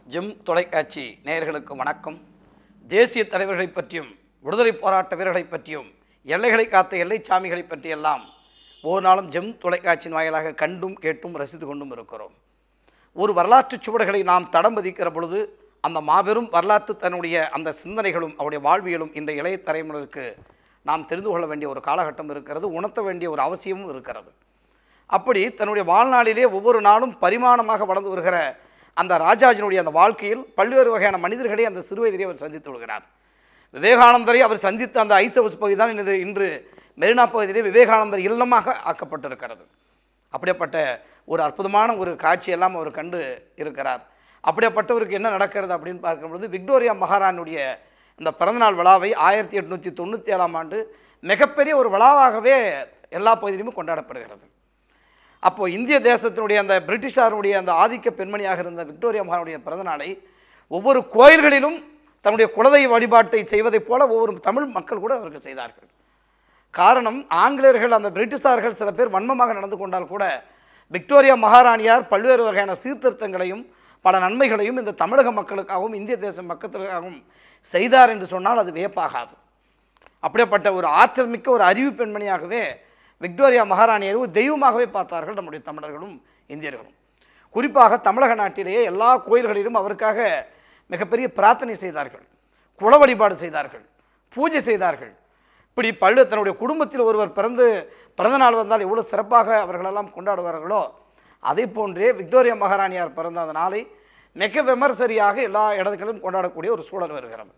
GeM தொலைக்காட்சி நேயர்களுக்கு வணக்கம் தேசிய தலைவர்களைப் பற்றியும் விடுதலை போராட்ட வீரர்களைப் பற்றியும் எல்லைகளை காத்த எல்லை சாமிகளைப் பற்றியெல்லாம் ஒவ்வொரு நாளும் ஜெம் தொலைக்காட்சியின் வாயிலாக கண்டும் கேட்டும் ரசித்து கொண்டும் இருக்கிறோம் ஒரு வரலாற்று சுவடுகளை நாம் தடம் பதிக்கிற பொழுது அந்த மாபெரும் வரலாற்று தன்னுடைய அந்த சிந்தனைகளும் அவருடைய வாழ்வியலும் இந்த இளைய தலைமுறைக்கு நாம் தெரிந்து கொள்ள வேண்டிய ஒரு காலகட்டம் இருக்கிறது உணர்த்த வேண்டிய ஒரு அவசியமும் இருக்கிறது அப்படி தன்னுடைய வாழ்நாளிலே ஒவ்வொரு நாளும் பரிமாணமாக வளர்ந்து வருகிற அந்த ராஜாஜினுடைய அந்த வாழ்க்கையில் பல்வேறு வகையான மனிதர்களை அந்த சிறுவயதிலே அவர் சந்தித்து வருகிறார் விவேகானந்தரை அவர் சந்தித்த அந்த ஐஸ் ஹவுஸ் பகுதி தான் இன்று இன்று மெரினா பகுதியிலே விவேகானந்தர் இல்லமாக ஆக்கப்பட்டிருக்கிறது அப்படிப்பட்ட ஒரு அற்புதமான ஒரு காட்சியெல்லாம் அவர் கண்டு இருக்கிறார் அப்படிப்பட்டவருக்கு என்ன நடக்கிறது அப்படின்னு பார்க்கும் பொழுது விக்டோரியா மகாராணியுடைய இந்த பிறந்தநாள் விழாவை ஆயிரத்தி எட்நூற்றி தொண்ணூற்றி ஏழாம் ஆண்டு மிகப்பெரிய ஒரு விழாவாகவே எல்லா பகுதியிலுமே கொண்டாடப்படுகிறது அப்போது இந்திய தேசத்தினுடைய அந்த பிரிட்டிஷாருடைய அந்த ஆதிக்க பெண்மணியாக இருந்த விக்டோரியா மகானுடைய பிறந்தநாளை ஒவ்வொரு கோயில்களிலும் தன்னுடைய குலதெய்வ வழிபாட்டை செய்வதைப் போல ஒவ்வொரு தமிழ் மக்கள் கூட அவர்கள் செய்தார்கள் காரணம் ஆங்கிலேயர்கள் அந்த பிரிட்டிஷார்கள் சில பேர் வன்மமாக நடந்து கொண்டால் கூட விக்டோரியா மகாராணியார் பல்வேறு வகையான சீர்திருத்தங்களையும் பல நன்மைகளையும் இந்த தமிழக மக்களுக்காகவும் இந்திய தேச மக்களுக்காகவும் செய்தார் என்று சொன்னால் அது வியப்பாகாது அப்படிப்பட்ட ஒரு ஆற்றல் மிக்க ஒரு அறிவு பெண்மணியாகவே விக்டோரியா மகாராணியரை ஒரு தெய்வமாகவே பார்த்தார்கள் நம்முடைய தமிழர்களும் இந்தியர்களும் குறிப்பாக தமிழக நாட்டிலேயே எல்லா கோயில்களிலும் அவருக்காக மிகப்பெரிய பிரார்த்தனை செய்தார்கள் குல வழிபாடு செய்தார்கள் பூஜை செய்தார்கள் இப்படி பல்லு தன்னுடைய குடும்பத்தில் ஒருவர் பிறந்து பிறந்த நாள் வந்தால் எவ்வளோ சிறப்பாக அவர்களெல்லாம் கொண்டாடுவார்களோ அதே போன்றே விக்டோரியா மகாராணியார் பிறந்த அந்த நாளை மிக விமர்சரியாக எல்லா இடங்களிலும் கொண்டாடக்கூடிய ஒரு சூழல் வருகிறது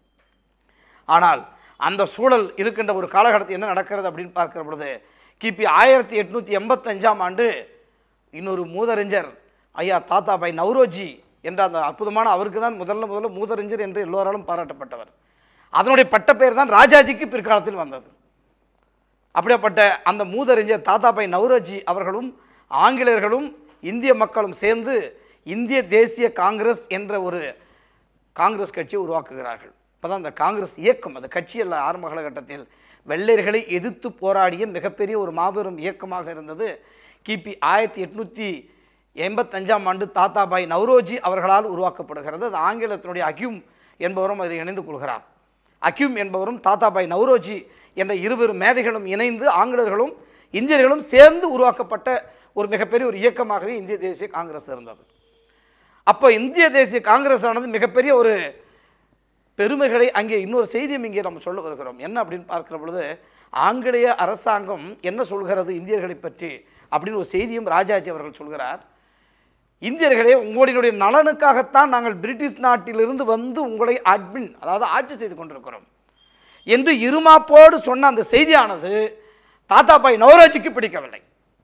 ஆனால் அந்த சூழல் இருக்கின்ற ஒரு காலகட்டத்தில் என்ன நடக்கிறது அப்படின்னு பார்க்கிற பொழுது கிபி ஆயிரத்தி எட்நூற்றி எண்பத்தஞ்சாம் ஆண்டு இன்னொரு மூதறிஞர் ஐயா தாத்தாபாய் நவ்ரோஜி என்ற அந்த அற்புதமான அவருக்கு தான் முதல்ல முதல்ல மூதறிஞர் என்று எல்லோராலும் பாராட்டப்பட்டவர் அதனுடைய பட்டப்பெயர் தான் ராஜாஜிக்கு பிற்காலத்தில் வந்தது அப்படிப்பட்ட அந்த மூதறிஞர் தாத்தாபாய் நவ்ரோஜி அவர்களும் ஆங்கிலேயர்களும் இந்திய மக்களும் சேர்ந்து இந்திய தேசிய காங்கிரஸ் என்ற ஒரு காங்கிரஸ் கட்சியை உருவாக்குகிறார்கள் அப்பதான் அந்த காங்கிரஸ் இயக்கம் அந்த கட்சி அல்ல ஆரம்ப காலகட்டத்தில் வெள்ளையர்களை எதிர்த்து போராடிய மிகப்பெரிய ஒரு மாபெரும் இயக்கமாக இருந்தது கிபி ஆயிரத்தி எட்நூற்றி எண்பத்தஞ்சாம் ஆண்டு தாத்தாபாய் நவ்ரோஜி அவர்களால் உருவாக்கப்படுகிறது அது ஆங்கிலத்தினுடைய அக்யூம் என்பவரும் அதில் இணைந்து கொள்கிறார் அக்யூம் என்பவரும் தாத்தாபாய் நவ்ரோஜி என்ற இருவரும் மேதைகளும் இணைந்து ஆங்கிலேயர்களும் இந்தியர்களும் சேர்ந்து உருவாக்கப்பட்ட ஒரு மிகப்பெரிய ஒரு இயக்கமாகவே இந்திய தேசிய காங்கிரஸ் இருந்தது அப்போ இந்திய தேசிய காங்கிரஸ் ஆனது மிகப்பெரிய ஒரு பெருமைகளை அங்கே இன்னொரு செய்தியும் இங்கே நம்ம சொல்ல வருகிறோம் என்ன அப்படின்னு பார்க்கிற பொழுது ஆங்கிலேய அரசாங்கம் என்ன சொல்கிறது இந்தியர்களை பற்றி அப்படின்னு ஒரு செய்தியும் ராஜாஜி அவர்கள் சொல்கிறார் இந்தியர்களே உங்களுடைய நலனுக்காகத்தான் நாங்கள் பிரிட்டிஷ் நாட்டிலிருந்து வந்து உங்களை அட்மின் அதாவது ஆட்சி செய்து கொண்டிருக்கிறோம் என்று இருமாப்போடு சொன்ன அந்த செய்தியானது தாத்தாபாய் நவரோஜிக்கு பிடிக்கவில்லை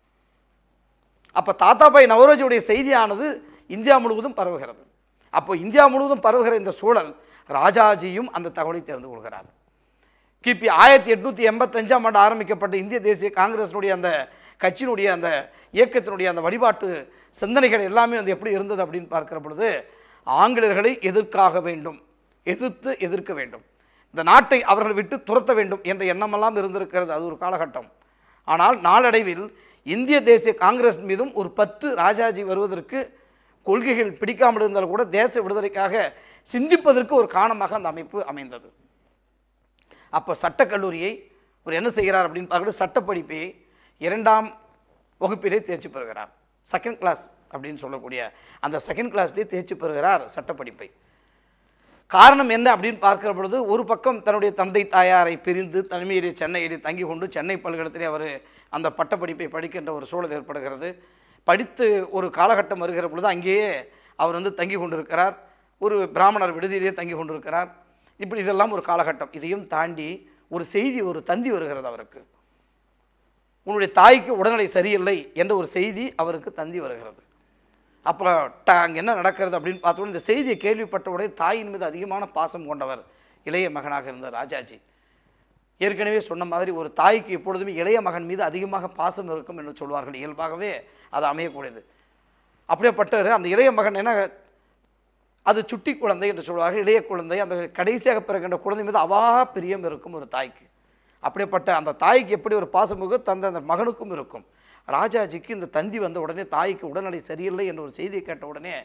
அப்போ தாத்தாபாய் நவரோஜியுடைய செய்தியானது இந்தியா முழுவதும் பரவுகிறது அப்போ இந்தியா முழுவதும் பரவுகிற இந்த சூழல் ராஜாஜியும் அந்த தகவலை தெரிந்து கொள்கிறார் கிபி ஆயிரத்தி எட்நூற்றி எண்பத்தஞ்சாம் ஆண்டு ஆரம்பிக்கப்பட்ட இந்திய தேசிய காங்கிரஸினுடைய அந்த கட்சியினுடைய அந்த இயக்கத்தினுடைய அந்த வழிபாட்டு சிந்தனைகள் எல்லாமே வந்து எப்படி இருந்தது அப்படின்னு பார்க்கிற பொழுது ஆங்கிலேயர்களை எதிர்க்காக வேண்டும் எதிர்த்து எதிர்க்க வேண்டும் இந்த நாட்டை அவர்கள் விட்டு துரத்த வேண்டும் என்ற எண்ணமெல்லாம் இருந்திருக்கிறது அது ஒரு காலகட்டம் ஆனால் நாளடைவில் இந்திய தேசிய காங்கிரஸ் மீதும் ஒரு பற்று ராஜாஜி வருவதற்கு கொள்கைகள் பிடிக்காமல் இருந்தால் கூட தேச விடுதலைக்காக சிந்திப்பதற்கு ஒரு காரணமாக அந்த அமைப்பு அமைந்தது அப்போ சட்டக்கல்லூரியை ஒரு என்ன செய்கிறார் அப்படின்னு பார்க்கணும் சட்டப்படிப்பை இரண்டாம் வகுப்பிலே தேர்ச்சி பெறுகிறார் செகண்ட் கிளாஸ் அப்படின்னு சொல்லக்கூடிய அந்த செகண்ட் கிளாஸ்லேயே தேர்ச்சி பெறுகிறார் சட்டப்படிப்பை காரணம் என்ன அப்படின்னு பார்க்கிற பொழுது ஒரு பக்கம் தன்னுடைய தந்தை தாயாரை பிரிந்து தனிமையிலே சென்னையிலே தங்கி கொண்டு சென்னை பல்கலைக்கழகத்திலே அவர் அந்த பட்டப்படிப்பை படிக்கின்ற ஒரு சூழல் ஏற்படுகிறது படித்து ஒரு காலகட்டம் வருகிற பொழுது அங்கேயே அவர் வந்து தங்கி கொண்டிருக்கிறார் ஒரு பிராமணர் விடுதியிலே தங்கி கொண்டிருக்கிறார் இப்படி இதெல்லாம் ஒரு காலகட்டம் இதையும் தாண்டி ஒரு செய்தி ஒரு தந்தி வருகிறது அவருக்கு உன்னுடைய தாய்க்கு உடல்நிலை சரியில்லை என்ற ஒரு செய்தி அவருக்கு தந்தி வருகிறது அப்போ ட அங்கே என்ன நடக்கிறது அப்படின்னு பார்த்தோன்னா இந்த செய்தியை கேள்விப்பட்ட உடனே தாயின் மீது அதிகமான பாசம் கொண்டவர் இளைய மகனாக இருந்த ராஜாஜி ஏற்கனவே சொன்ன மாதிரி ஒரு தாய்க்கு எப்பொழுதுமே இளைய மகன் மீது அதிகமாக பாசம் இருக்கும் என்று சொல்வார்கள் இயல்பாகவே அது அமையக்கூடியது அப்படியேப்பட்டவர் அந்த இளைய மகன் என்ன அது சுட்டி குழந்தை என்று சொல்வார்கள் இளைய குழந்தை அந்த கடைசியாக பிறக்கின்ற குழந்தை மீது அவாக பிரியம் இருக்கும் ஒரு தாய்க்கு அப்படிப்பட்ட அந்த தாய்க்கு எப்படி ஒரு பாசமுக தந்த அந்த மகனுக்கும் இருக்கும் ராஜாஜிக்கு இந்த தந்தி வந்த உடனே தாய்க்கு உடல்நிலை சரியில்லை என்ற ஒரு செய்தியை கேட்ட உடனே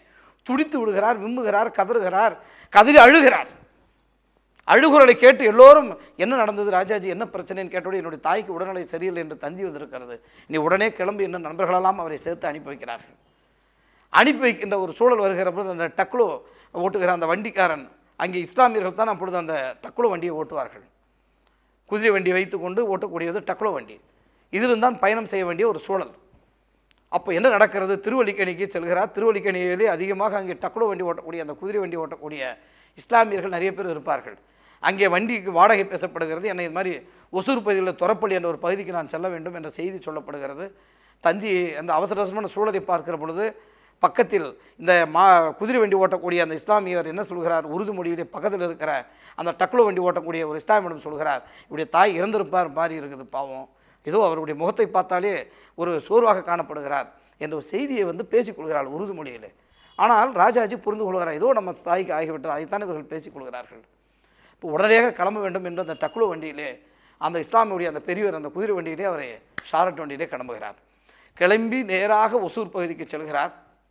துடித்து விடுகிறார் விம்முகிறார் கதறுகிறார் கதறி அழுகிறார் அழுகுரலை கேட்டு எல்லோரும் என்ன நடந்தது ராஜாஜி என்ன பிரச்சனைன்னு கேட்டோடு என்னுடைய தாய்க்கு உடல்நிலை சரியில்லை என்று தந்தி வந்திருக்கிறது நீ உடனே கிளம்பி என்ன நண்பர்களெல்லாம் அவரை சேர்த்து அனுப்பி வைக்கிறார்கள் அனுப்பி வைக்கின்ற ஒரு சூழல் வருகிற பொழுது அந்த டக்குலோ ஓட்டுகிற அந்த வண்டிக்காரன் அங்கே இஸ்லாமியர்கள் தான் அப்பொழுது அந்த டக்குலோ வண்டியை ஓட்டுவார்கள் குதிரை வண்டியை வைத்துக்கொண்டு ஓட்டக்கூடியது டக்குலோ வண்டி இதிலும் தான் பயணம் செய்ய வேண்டிய ஒரு சூழல் அப்போ என்ன நடக்கிறது திருவல்லிக்கணிக்கு செல்கிறார் திருவல்லிக்கணியிலே அதிகமாக அங்கே டக்குலோ வண்டி ஓட்டக்கூடிய அந்த குதிரை வண்டி ஓட்டக்கூடிய இஸ்லாமியர்கள் நிறைய பேர் இருப்பார்கள் அங்கே வண்டிக்கு வாடகை பேசப்படுகிறது என்னை இது மாதிரி ஒசூர் பகுதியில் துறப்பள்ளி என்ற ஒரு பகுதிக்கு நான் செல்ல வேண்டும் என்ற செய்தி சொல்லப்படுகிறது தந்தி அந்த அவசர அவசரமான சூழலை பார்க்கிற பொழுது பக்கத்தில் இந்த மா குதிரை வண்டி ஓட்டக்கூடிய அந்த இஸ்லாமியர் என்ன சொல்கிறார் உருது மொழியிலே பக்கத்தில் இருக்கிற அந்த டக்குலோ வண்டி ஓட்டக்கூடிய ஒரு இஸ்லாமியிடம் சொல்கிறார் இவருடைய தாய் இறந்திருப்பார் மாதிரி இருக்குது பாவம் ஏதோ அவருடைய முகத்தை பார்த்தாலே ஒரு சோர்வாக காணப்படுகிறார் என்ற ஒரு செய்தியை வந்து பேசிக்கொள்கிறாள் உருது மொழியிலே ஆனால் ராஜாஜி புரிந்து கொள்கிறார் ஏதோ நம்ம தாய்க்கு ஆகிவிட்டது அதைத்தான் இவர்கள் பேசிக்கொள்கிறார்கள் இப்போ உடனடியாக கிளம்ப வேண்டும் என்று அந்த டக்குலு வண்டியிலே அந்த இஸ்லாமியுடைய அந்த பெரியவர் அந்த குதிரை வண்டியிலே அவரை ஷாரட் வண்டியிலே கிளம்புகிறார் கிளம்பி நேராக ஒசூர் பகுதிக்கு செல்கிறார்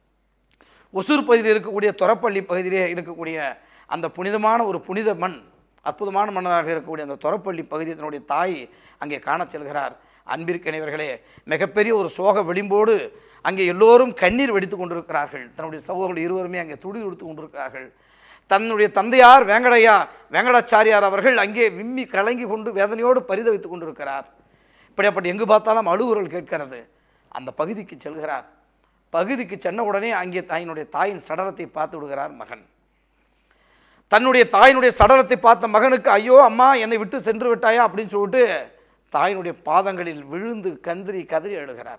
ஒசூர் பகுதியில் இருக்கக்கூடிய தொரப்பள்ளி பகுதியிலே இருக்கக்கூடிய அந்த புனிதமான ஒரு புனித மண் அற்புதமான மன்னராக இருக்கக்கூடிய அந்த தொரப்பள்ளி பகுதி தன்னுடைய தாய் அங்கே காணச் செல்கிறார் அன்பிற்கிணைவர்களே மிகப்பெரிய ஒரு சோக விளிம்போடு அங்கே எல்லோரும் கண்ணீர் வெடித்து கொண்டிருக்கிறார்கள் தன்னுடைய சகோதரர்கள் இருவருமே அங்கே துடி கொடுத்து கொண்டிருக்கிறார்கள் தன்னுடைய தந்தையார் வேங்கடையா வேங்கடாச்சாரியார் அவர்கள் அங்கே விம்மி கலங்கி கொண்டு வேதனையோடு பரிதவித்துக் கொண்டிருக்கிறார் இப்படியாப்பட்ட எங்கு பார்த்தாலும் அழுகுரல் கேட்கிறது அந்த பகுதிக்கு செல்கிறார் பகுதிக்கு சென்ன உடனே அங்கே தாயினுடைய தாயின் சடலத்தை பார்த்து விடுகிறார் மகன் தன்னுடைய தாயினுடைய சடலத்தை பார்த்த மகனுக்கு ஐயோ அம்மா என்னை விட்டு சென்று விட்டாயா அப்படின்னு சொல்லிட்டு தாயினுடைய பாதங்களில் விழுந்து கந்திரி கதறி அழுகிறார்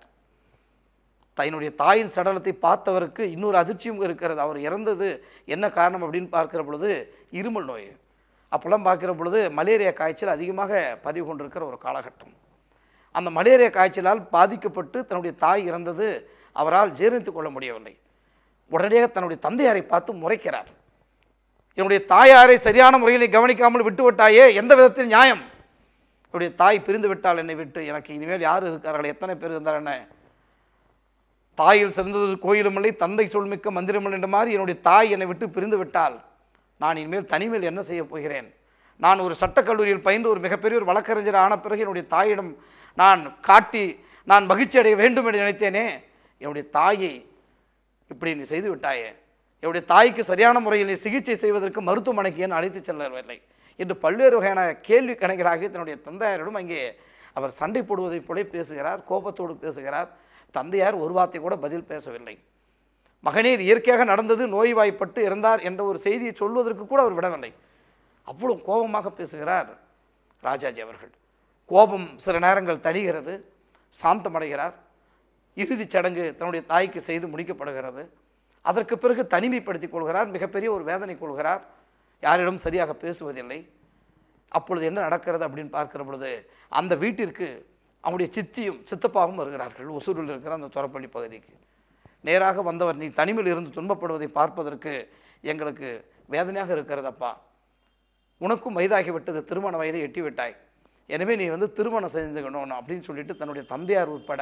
தன்னுடைய தாயின் சடலத்தை பார்த்தவருக்கு இன்னொரு அதிர்ச்சியும் இருக்கிறது அவர் இறந்தது என்ன காரணம் அப்படின்னு பார்க்கிற பொழுது இருமல் நோய் அப்போல்லாம் பார்க்கிற பொழுது மலேரியா காய்ச்சல் அதிகமாக பதிவு கொண்டிருக்கிற ஒரு காலகட்டம் அந்த மலேரியா காய்ச்சலால் பாதிக்கப்பட்டு தன்னுடைய தாய் இறந்தது அவரால் ஜீரணித்துக் கொள்ள முடியவில்லை உடனடியாக தன்னுடைய தந்தையாரை பார்த்து முறைக்கிறார் என்னுடைய தாயாரை சரியான முறையில் கவனிக்காமல் விட்டு விட்டாயே எந்த விதத்தில் நியாயம் என்னுடைய தாய் பிரிந்து விட்டால் என்னை விட்டு எனக்கு இனிமேல் யார் இருக்கார்கள் எத்தனை பேர் இருந்தால் என்ன தாயில் சிறந்தது கோயிலும் இல்லை தந்தை சொல்மிக்க மந்திரமில்லை என்ற மாதிரி என்னுடைய தாய் என்னை விட்டு பிரிந்து விட்டால் நான் இனிமேல் தனிமேல் என்ன செய்ய போகிறேன் நான் ஒரு சட்டக்கல்லூரியில் பயின்று ஒரு மிகப்பெரிய ஒரு வழக்கறிஞர் ஆன பிறகு என்னுடைய தாயிடம் நான் காட்டி நான் மகிழ்ச்சி அடைய வேண்டும் என்று நினைத்தேனே என்னுடைய தாயை இப்படி நீ செய்து விட்டாயே என்னுடைய தாய்க்கு சரியான முறையில் நீ சிகிச்சை செய்வதற்கு மருத்துவமனைக்கு ஏன் அழைத்து செல்லவில்லை என்று பல்வேறு வகையான கேள்வி கணக்கிலாக தன்னுடைய தந்தையாரிடம் அங்கே அவர் சண்டை போடுவதைப் போல பேசுகிறார் கோபத்தோடு பேசுகிறார் தந்தையார் ஒரு வார்த்தை கூட பதில் பேசவில்லை மகனே இது இயற்கையாக நடந்தது நோய்வாய்ப்பட்டு இறந்தார் என்ற ஒரு செய்தியை சொல்வதற்கு கூட அவர் விடவில்லை அவ்வளவு கோபமாக பேசுகிறார் ராஜாஜி அவர்கள் கோபம் சில நேரங்கள் தணிகிறது சாந்தமடைகிறார் இறுதிச் சடங்கு தன்னுடைய தாய்க்கு செய்து முடிக்கப்படுகிறது அதற்கு பிறகு தனிமைப்படுத்திக் கொள்கிறார் மிகப்பெரிய ஒரு வேதனை கொள்கிறார் யாரிடம் சரியாக பேசுவதில்லை அப்பொழுது என்ன நடக்கிறது அப்படின்னு பார்க்கிற பொழுது அந்த வீட்டிற்கு அவனுடைய சித்தியும் சித்தப்பாவும் வருகிறார்கள் ஒசூரில் இருக்கிற அந்த துறப்பள்ளி பகுதிக்கு நேராக வந்தவர் நீ தனிமையில் இருந்து துன்பப்படுவதை பார்ப்பதற்கு எங்களுக்கு வேதனையாக இருக்கிறதப்பா உனக்கும் வயதாகி விட்டது திருமண வயதை எட்டி விட்டாய் எனவே நீ வந்து திருமணம் செஞ்சுக்கணும் அப்படின்னு சொல்லிட்டு தன்னுடைய தந்தையார் உட்பட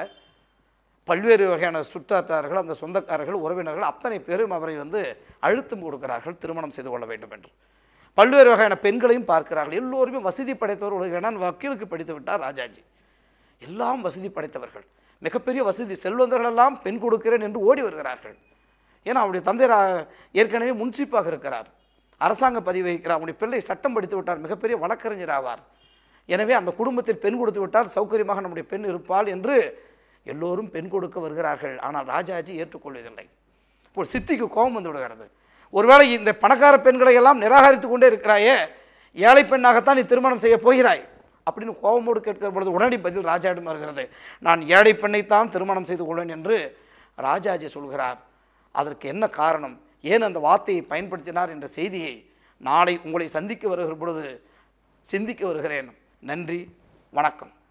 பல்வேறு வகையான சுற்றாத்தார்கள் அந்த சொந்தக்காரர்கள் உறவினர்கள் அத்தனை பேரும் அவரை வந்து அழுத்தம் கொடுக்கிறார்கள் திருமணம் செய்து கொள்ள வேண்டும் என்று பல்வேறு வகையான பெண்களையும் பார்க்கிறார்கள் எல்லோருமே வசதி படைத்தவர் உலக நான் வக்கீலுக்கு படித்து விட்டார் ராஜாஜி எல்லாம் வசதி படைத்தவர்கள் மிகப்பெரிய வசதி செல்வந்தர்களெல்லாம் பெண் கொடுக்கிறேன் என்று ஓடி வருகிறார்கள் ஏன்னா அவருடைய தந்தை ரா- ஏற்கனவே முன்சீப்பாக இருக்கிறார் அரசாங்க பதிவு வைக்கிறார் அவருடைய பிள்ளை சட்டம் படித்து விட்டார் மிகப்பெரிய வழக்கறிஞர் ஆவார் எனவே அந்த குடும்பத்தில் பெண் கொடுத்து விட்டால் சௌகரியமாக நம்முடைய பெண் இருப்பாள் என்று எல்லோரும் பெண் கொடுக்க வருகிறார்கள் ஆனால் ராஜாஜி ஏற்றுக்கொள்வதில்லை இப்போ சித்திக்கு கோபம் வந்து விடுகிறது ஒருவேளை இந்த பணக்கார பெண்களை எல்லாம் நிராகரித்து கொண்டே இருக்கிறாயே ஏழை பெண்ணாகத்தான் நீ திருமணம் செய்ய போகிறாய் அப்படின்னு கோபமோடு கேட்கிற பொழுது உடனடி பதில் ராஜாவிடம் வருகிறது நான் ஏழை பெண்ணைத்தான் திருமணம் செய்து கொள்வேன் என்று ராஜாஜி சொல்கிறார் அதற்கு என்ன காரணம் ஏன் அந்த வார்த்தையை பயன்படுத்தினார் என்ற செய்தியை நாளை உங்களை சந்திக்க வருகிற பொழுது சிந்திக்க வருகிறேன் நன்றி வணக்கம்